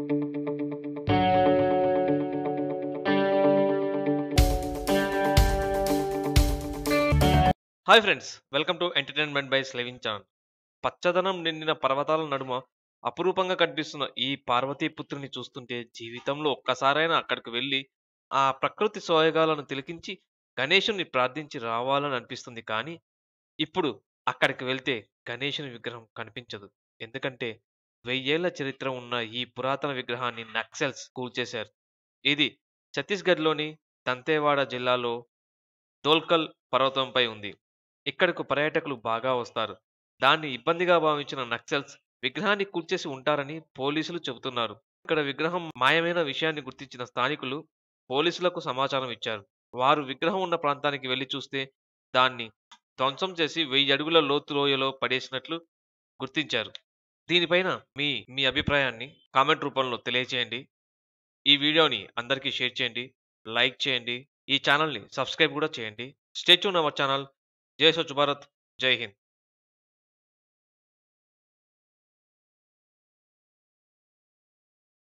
hi friends welcome to entertainment by స్లెవింగ్ channel పచ్చదనం నిండిన పర్వతాల నడుమ అపురూపంగా కనిపిస్తున్న ఈ పార్వతీపుత్రుని చూస్తుంటే జీవితంలో ఒక్కసారైనా అక్కడికి వెళ్ళి ఆ ప్రకృతి సోయగాలను తిలకించి గణేశుని ప్రార్థించి రావాలని అనిపిస్తుంది కానీ ఇప్పుడు అక్కడికి వెళ్తే గణేశుని విగ్రహం కనిపించదు ఎందుకంటే వెయ్యేళ్ల చరిత్ర ఉన్న ఈ పురాతన విగ్రహాన్ని నక్సల్స్ కూల్చేశారు ఇది ఛత్తీస్గఢ్లోని దంతేవాడ జిల్లాలో దోల్కల్ పర్వతంపై ఉంది ఇక్కడకు పర్యాటకులు బాగా వస్తారు దాన్ని ఇబ్బందిగా భావించిన నక్సల్స్ విగ్రహాన్ని కూల్చేసి ఉంటారని పోలీసులు చెబుతున్నారు ఇక్కడ విగ్రహం మాయమైన విషయాన్ని గుర్తించిన స్థానికులు పోలీసులకు సమాచారం ఇచ్చారు వారు విగ్రహం ఉన్న ప్రాంతానికి వెళ్లి చూస్తే దాన్ని ధ్వంసం చేసి వెయ్యి అడుగుల లోతు లోయలో పడేసినట్లు గుర్తించారు దీనిపైన మీ మీ అభిప్రాయాన్ని కామెంట్ రూపంలో తెలియచేయండి ఈ వీడియోని అందరికీ షేర్ చేయండి లైక్ చేయండి ఈ ఛానల్ని సబ్స్క్రైబ్ కూడా చేయండి స్టేచ్యూన్ అవర్ ఛానల్ జై స్వచ్ఛ భారత్ జై హింద్